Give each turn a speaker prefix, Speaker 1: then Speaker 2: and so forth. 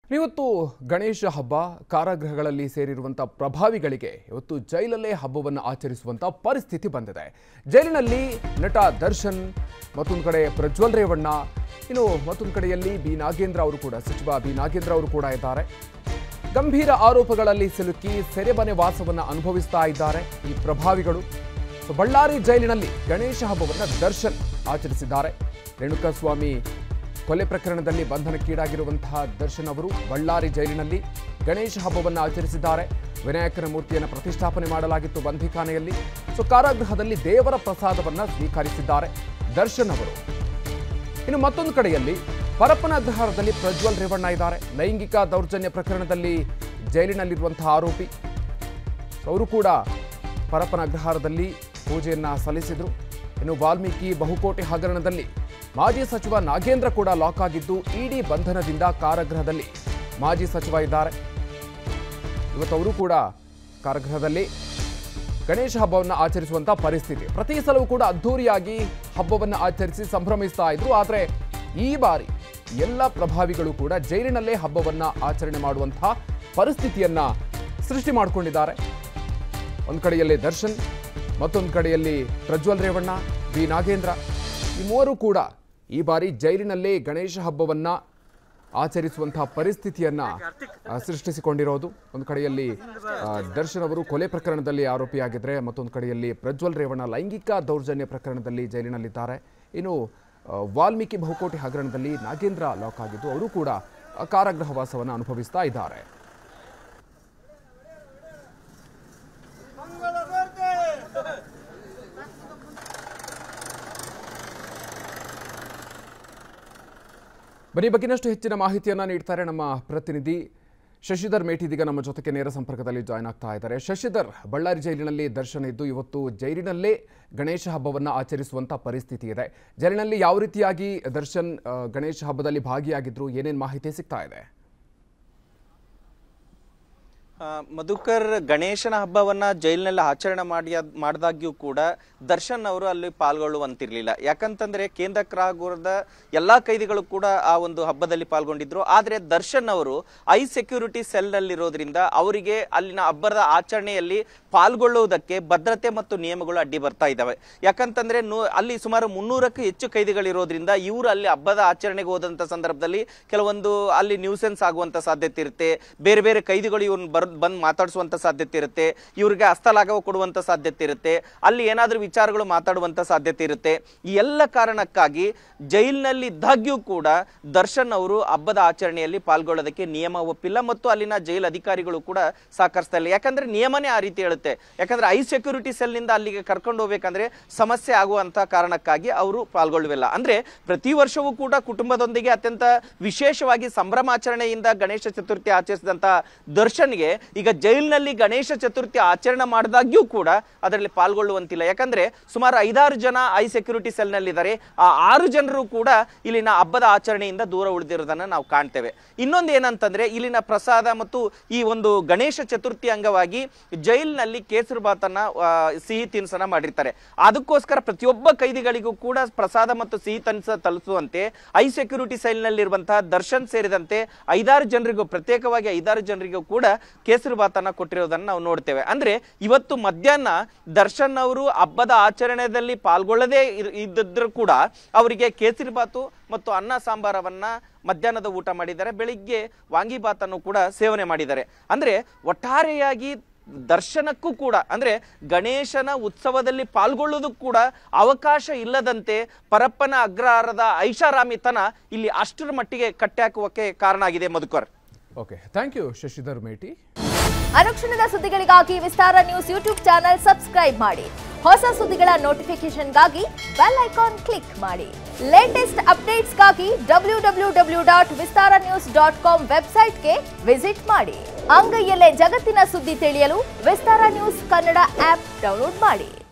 Speaker 1: ಇವತ್ತು ಗಣೇಶ ಹಬ್ಬ ಕಾರಾಗೃಹಗಳಲ್ಲಿ ಸೇರಿರುವಂಥ ಪ್ರಭಾವಿಗಳಿಗೆ ಇವತ್ತು ಜೈಲಲ್ಲೇ ಹಬ್ಬವನ್ನು ಆಚರಿಸುವಂಥ ಪರಿಸ್ಥಿತಿ ಬಂದಿದೆ ಜೈಲಿನಲ್ಲಿ ನಟ ದರ್ಶನ್ ಮತ್ತೊಂದು ಕಡೆ ಪ್ರಜ್ವಲ್ ರೇವಣ್ಣ ಇನ್ನು ಮತ್ತೊಂದು ಕಡೆಯಲ್ಲಿ ಬಿ ನಾಗೇಂದ್ರ ಅವರು ಕೂಡ ಸಚಿವ ಬಿ ನಾಗೇಂದ್ರ ಅವರು ಕೂಡ ಇದ್ದಾರೆ ಗಂಭೀರ ಆರೋಪಗಳಲ್ಲಿ ಸಿಲುಕಿ ಸೆರೆಮನೆ ವಾಸವನ್ನು ಅನುಭವಿಸ್ತಾ ಇದ್ದಾರೆ ಈ ಪ್ರಭಾವಿಗಳು ಸೊ ಬಳ್ಳಾರಿ ಜೈಲಿನಲ್ಲಿ ಗಣೇಶ ಹಬ್ಬವನ್ನು ದರ್ಶನ್ ಆಚರಿಸಿದ್ದಾರೆ ರೇಣುಕಾಸ್ವಾಮಿ ಕೊಲೆ ಪ್ರಕರಣದಲ್ಲಿ ಬಂಧನಕ್ಕೀಡಾಗಿರುವಂತಹ ದರ್ಶನ್ ಅವರು ಬಳ್ಳಾರಿ ಜೈಲಿನಲ್ಲಿ ಗಣೇಶ ಹಬ್ಬವನ್ನು ಆಚರಿಸಿದ್ದಾರೆ ವಿನಾಯಕನ ಮೂರ್ತಿಯನ್ನು ಪ್ರತಿಷ್ಠಾಪನೆ ಮಾಡಲಾಗಿತ್ತು ಬಂಧಿಖಾನೆಯಲ್ಲಿ ಸೊ ಕಾರಾಗೃಹದಲ್ಲಿ ದೇವರ ಪ್ರಸಾದವನ್ನು ಸ್ವೀಕರಿಸಿದ್ದಾರೆ ದರ್ಶನ್ ಅವರು ಇನ್ನು ಮತ್ತೊಂದು ಕಡೆಯಲ್ಲಿ ಪರಪ್ಪನ ಅಗ್ರಹಾರದಲ್ಲಿ ಪ್ರಜ್ವಲ್ ರೇವಣ್ಣ ಇದ್ದಾರೆ ಲೈಂಗಿಕ ದೌರ್ಜನ್ಯ ಪ್ರಕರಣದಲ್ಲಿ ಜೈಲಿನಲ್ಲಿರುವಂತಹ ಆರೋಪಿ ಅವರು ಕೂಡ ಪರಪ್ಪನ ಅಗ್ರಹಾರದಲ್ಲಿ ಪೂಜೆಯನ್ನ ಸಲ್ಲಿಸಿದರು ಇನ್ನು ವಾಲ್ಮೀಕಿ ಬಹುಕೋಟಿ ಹಗರಣದಲ್ಲಿ ಮಾಜಿ ಸಚಿವ ನಾಗೇಂದ್ರ ಕೂಡ ಲಾಕ್ ಆಗಿದ್ದು ಇಡಿ ಬಂಧನದಿಂದ ಕಾರಾಗೃಹದಲ್ಲಿ ಮಾಜಿ ಸಚಿವ ಇದ್ದಾರೆ ಇವತ್ತು ಅವರು ಕೂಡ ಕಾರಾಗೃಹದಲ್ಲಿ ಗಣೇಶ ಹಬ್ಬವನ್ನು ಆಚರಿಸುವಂತ ಪರಿಸ್ಥಿತಿ ಪ್ರತಿ ಸಲವೂ ಕೂಡ ಅದ್ಧೂರಿಯಾಗಿ ಹಬ್ಬವನ್ನು ಆಚರಿಸಿ ಸಂಭ್ರಮಿಸ್ತಾ ಇದ್ರು ಆದರೆ ಈ ಬಾರಿ ಎಲ್ಲ ಪ್ರಭಾವಿಗಳು ಕೂಡ ಜೈಲಿನಲ್ಲೇ ಹಬ್ಬವನ್ನ ಆಚರಣೆ ಮಾಡುವಂತಹ ಪರಿಸ್ಥಿತಿಯನ್ನ ಸೃಷ್ಟಿ ಮಾಡಿಕೊಂಡಿದ್ದಾರೆ ಒಂದು ಕಡೆಯಲ್ಲಿ ದರ್ಶನ್ ಮತ್ತೊಂದು ಕಡೆಯಲ್ಲಿ ಪ್ರಜ್ವಲ್ ರೇವಣ್ಣ ಬಿ ನಾಗೇಂದ್ರ ಈ ಮೂವರು ಕೂಡ ಈ ಬಾರಿ ಜೈಲಿನಲ್ಲೇ ಗಣೇಶ ಹಬ್ಬವನ್ನ ಆಚರಿಸುವಂತಹ ಪರಿಸ್ಥಿತಿಯನ್ನ ಆ, ಸೃಷ್ಟಿಸಿಕೊಂಡಿರೋದು ಒಂದು ಕಡೆಯಲ್ಲಿ ಆ, ದರ್ಶನ್ ಅವರು ಕೊಲೆ ಪ್ರಕರಣದಲ್ಲಿ ಆರೋಪಿಯಾಗಿದ್ರೆ ಮತ್ತೊಂದು ಕಡೆಯಲ್ಲಿ ಪ್ರಜ್ವಲ್ ರೇವಣ್ಣ ಲೈಂಗಿಕ ದೌರ್ಜನ್ಯ ಪ್ರಕರಣದಲ್ಲಿ ಜೈಲಿನಲ್ಲಿದ್ದಾರೆ ಇನ್ನು ಆ, ವಾಲ್ಮೀಕಿ ಬಹುಕೋಟಿ ಹಗರಣದಲ್ಲಿ ನಾಗೇಂದ್ರ ಲಾಕ್ ಆಗಿದ್ದು ಅವರು ಕೂಡ ಆ, ಕಾರಾಗೃಹ ವಾಸವನ್ನು ಅನುಭವಿಸ್ತಾ ಇದ್ದಾರೆ ಬನ್ನಿ ಬಗ್ಗಿನಷ್ಟು ಹೆಚ್ಚಿನ ಮಾಹಿತಿಯನ್ನ ನೀಡ್ತಾರೆ ನಮ್ಮ ಪ್ರತಿನಿಧಿ ಶಶಿಧರ್ ಮೇಟಿ ಇದೀಗ ನಮ್ಮ ಜೊತೆಗೆ ನೇರ ಸಂಪರ್ಕದಲ್ಲಿ ಜಾಯ್ನ್ ಆಗ್ತಾ ಇದ್ದಾರೆ ಶಶಿಧರ್ ಬಳ್ಳಾರಿ ಜೈಲಿನಲ್ಲಿ ದರ್ಶನ ಇದ್ದು ಇವತ್ತು ಜೈಲಿನಲ್ಲೇ ಗಣೇಶ ಹಬ್ಬವನ್ನು ಆಚರಿಸುವಂತ ಪರಿಸ್ಥಿತಿ ಇದೆ ಜೈಲಿನಲ್ಲಿ ಯಾವ ರೀತಿಯಾಗಿ ದರ್ಶನ್ ಆ, ಗಣೇಶ ಹಬ್ಬದಲ್ಲಿ ಭಾಗಿಯಾಗಿದ್ರು ಏನೇನು ಮಾಹಿತಿ ಸಿಗ್ತಾ ಇದೆ
Speaker 2: ಆ, ಮಧುಕರ್ ಗಣೇಶನ ಹಬ್ಬವನ್ನ ಜೈಲಿನಲ್ಲಿ ಆಚರಣೆ ಮಾಡಿ ಮಾಡಿದಾಗ್ಯೂ ಕೂಡ ದರ್ಶನ್ ಅವರು ಅಲ್ಲಿ ಪಾಲ್ಗೊಳ್ಳುವಂತಿರ್ಲಿಲ್ಲ ಯಾಕಂತಂದ್ರೆ ಕೇಂದ್ರ ಕಾರಾಗೃಹದ ಎಲ್ಲಾ ಕೈದಿಗಳು ಕೂಡ ಆ ಒಂದು ಹಬ್ಬದಲ್ಲಿ ಪಾಲ್ಗೊಂಡಿದ್ರು ಆದ್ರೆ ದರ್ಶನ್ ಅವರು ಐ ಸೆಕ್ಯೂರಿಟಿ ಸೆಲ್ ನಲ್ಲಿರೋದ್ರಿಂದ ಅವರಿಗೆ ಅಲ್ಲಿನ ಹಬ್ಬದ ಆಚರಣೆಯಲ್ಲಿ ಪಾಲ್ಗೊಳ್ಳುವುದಕ್ಕೆ ಭದ್ರತೆ ಮತ್ತು ನಿಯಮಗಳು ಅಡ್ಡಿ ಬರ್ತಾ ಇದ್ದಾವೆ ಯಾಕಂತಂದ್ರೆ ನೂ- ಅಲ್ಲಿ ಸುಮಾರು ಮುನ್ನೂರಕ್ಕೂ ಹೆಚ್ಚು ಕೈದಿಗಳಿರೋದ್ರಿಂದ ಇವರು ಅಲ್ಲಿ ಹಬ್ಬದ ಆಚರಣೆಗೆ ಹೋದಂತ ಸಂದರ್ಭದಲ್ಲಿ ಕೆಲವೊಂದು ಅಲ್ಲಿ ನ್ಯೂಸೆನ್ಸ್ ಆಗುವಂತ ಸಾಧ್ಯತೆ ಇರುತ್ತೆ ಬೇರೆ ಬೇರೆ ಕೈದಿಗಳು ಇವ್ರನ್ನ ಬರ್ ಬಂದು ಮಾತಾಡಿಸುವಂತ ಸಾಧ್ಯತೆ ಇರುತ್ತೆ ಇವ್ರಿಗೆ ಹಸ್ತಲಾಘವ ಕೊಡುವಂತ ಸಾಧ್ಯತೆ ಇರುತ್ತೆ ಅಲ್ಲಿ ಏನಾದ್ರೂ ವಿಚಾರಗಳು ಮಾತಾಡುವಂತ ಸಾಧ್ಯತೆ ಇರುತ್ತೆ ಈ ಎಲ್ಲ ಕಾರಣಕ್ಕಾಗಿ ಜೈಲಿನಲ್ಲಿ ಇದ್ದಾಗ್ಯೂ ಕೂಡ ದರ್ಶನ್ ಅವರು ಹಬ್ಬದ ಆಚರಣೆಯಲ್ಲಿ ಪಾಲ್ಗೊಳ್ಳೋದಕ್ಕೆ ನಿಯಮ ಒಪ್ಪಿಲ್ಲ ಮತ್ತು ಅಲ್ಲಿನ ಜೈಲ್ ಅಧಿಕಾರಿಗಳು ಕೂಡ ಸಹಕರಿಸ್ತಾ ಇಲ್ಲ ಯಾಕಂದ್ರೆ ನಿಯಮನೇ ಆ ರೀತಿ ಹೇಳುತ್ತೆ ಯಾಕಂದ್ರೆ ಐ ಸೆಕ್ಯೂರಿಟಿ ಸೆಲ್ ನಿಂದ ಅಲ್ಲಿಗೆ ಕರ್ಕೊಂಡು ಹೋಗ್ಬೇಕಂದ್ರೆ ಸಮಸ್ಯೆ ಆಗುವಂತ ಕಾರಣಕ್ಕಾಗಿ ಅವರು ಪಾಲ್ಗೊಳ್ಳುವಿಲ್ಲ ಅಂದ್ರೆ ಪ್ರತಿ ವರ್ಷವೂ ಕೂಡ ಕುಟುಂಬದೊಂದಿಗೆ ಅತ್ಯಂತ ವಿಶೇಷವಾಗಿ ಸಂಭ್ರಮಾಚರಣೆಯಿಂದ ಗಣೇಶ ಚತುರ್ಥಿ ಆಚರಿಸಿದಂತ ದರ್ಶನ್ಗೆ ಈಗ ಜೈಲಿನಲ್ಲಿ ಗಣೇಶ ಚತುರ್ಥಿ ಆಚರಣೆ ಮಾಡಿದಾಗ್ಯೂ ಕೂಡ ಅದರಲ್ಲಿ ಪಾಲ್ಗೊಳ್ಳುವಂತಿಲ್ಲ ಯಾಕಂದ್ರೆ ಸುಮಾರು ಐದಾರು ಜನ ಐ ಸೆಕ್ಯೂರಿಟಿ ಸೆಲ್ ನಲ್ಲಿದ್ದಾರೆ ಆ ಆರು ಜನರು ಕೂಡ ಇಲ್ಲಿನ ಹಬ್ಬದ ಆಚರಣೆಯಿಂದ ದೂರ ಉಳಿದಿರೋದನ್ನ ನಾವು ಕಾಣ್ತೇವೆ ಇನ್ನೊಂದು ಏನಂತಂದ್ರೆ ಇಲ್ಲಿನ ಪ್ರಸಾದ ಮತ್ತು ಈ ಒಂದು ಗಣೇಶ ಚತುರ್ಥಿ ಅಂಗವಾಗಿ ಜೈಲಿನಲ್ಲಿ ಕೇಸರಿ ಬಾತನ್ನ ಆ, ಸಿಹಿ ತಿನಿಸನ್ನ ಮಾಡಿರ್ತಾರೆ ಅದಕ್ಕೋಸ್ಕರ ಪ್ರತಿಯೊಬ್ಬ ಕೈದಿಗಳಿಗೂ ಕೂಡ ಪ್ರಸಾದ ಮತ್ತು ಸಿಹಿ ತಿನಿಸ ತಲುಪಿಸುವಂತೆ ಐ ಸೆಕ್ಯೂರಿಟಿ ಸೆಲ್ನಲ್ಲಿರುವಂತಹ ದರ್ಶನ್ ಸೇರಿದಂತೆ ಐದಾರು ಜನರಿಗೂ ಪ್ರತ್ಯೇಕವಾಗಿ ಐದಾರು ಜನರಿಗೂ ಕೂಡ ಕೇಸರಿ ಬಾತನ್ನ ಕೊಟ್ಟಿರೋದನ್ನ ನಾವು ನೋಡ್ತೇವೆ ಅಂದ್ರೆ ಇವತ್ತು ಮಧ್ಯಾಹ್ನ ದರ್ಶನ್ ಅವರು ಹಬ್ಬದ ಆಚರಣೆಯಲ್ಲಿ ಪಾಲ್ಗೊಳ್ಳದೇ ಇರ್- ಇದ್ದಿದ್ರು ಕೂಡ ಅವರಿಗೆ ಕೇಸರಿ ಬಾತು ಮತ್ತು ಅನ್ನ ಸಾಂಬಾರವನ್ನ ಮಧ್ಯಾಹ್ನದ ಊಟ ಮಾಡಿದ್ದಾರೆ ಬೆಳಿಗ್ಗೆ ವಾಂಗಿಬಾತನ್ನು ಕೂಡ ಸೇವನೆ ಮಾಡಿದ್ದಾರೆ ಅಂದ್ರೆ ಒಟ್ಟಾರೆಯಾಗಿ ದರ್ಶನಕ್ಕೂ ಕೂಡ ಅಂದ್ರೆ ಗಣೇಶನ ಉತ್ಸವದಲ್ಲಿ ಪಾಲ್ಗೊಳ್ಳೋದಕ್ಕೂ ಕೂಡ ಅವಕಾಶ ಇಲ್ಲದಂತೆ ಪರಪ್ಪನ ಅಗ್ರಹಾರದ ಐಷಾರಾಮಿತನ ಇಲ್ಲಿ ಅಷ್ಟರ ಮಟ್ಟಿಗೆ ಕಟ್ಟಾಕುವಕ್ಕೆ ಕಾರಣ ಆಗಿದೆ Madhukar
Speaker 1: okay thank you Shashidhar Meti
Speaker 3: ಅನುಕ್ಷಣದ ಸುದ್ದಿಗಳಿಗಾಗಿ Vistara news YouTube channel subscribe ಮಾಡಿ ಹೊಸ ಸುದ್ದಿಗಳ ನೋಟಿಫಿಕೇಶನ್ಗಾಗಿ ಬೆಲ್ ಐಕಾನ್ ಕ್ಲಿಕ್ ಮಾಡಿ ಲೇಟೆಸ್ಟ್ ಅಪ್ಡೇಟ್ಸ್ಗಾಗಿ W W W dot Vistara news dot com ವೆಬ್ಸೈಟ್ಗೆ ವಿಸಿಟ್ ಮಾಡಿ ಅಂಗೈಯಲ್ಲೇ ಜಗತ್ತಿನ ಸುದ್ದಿ ತಿಳಿಯಲು Vistara news Kannada app download ಮಾಡಿ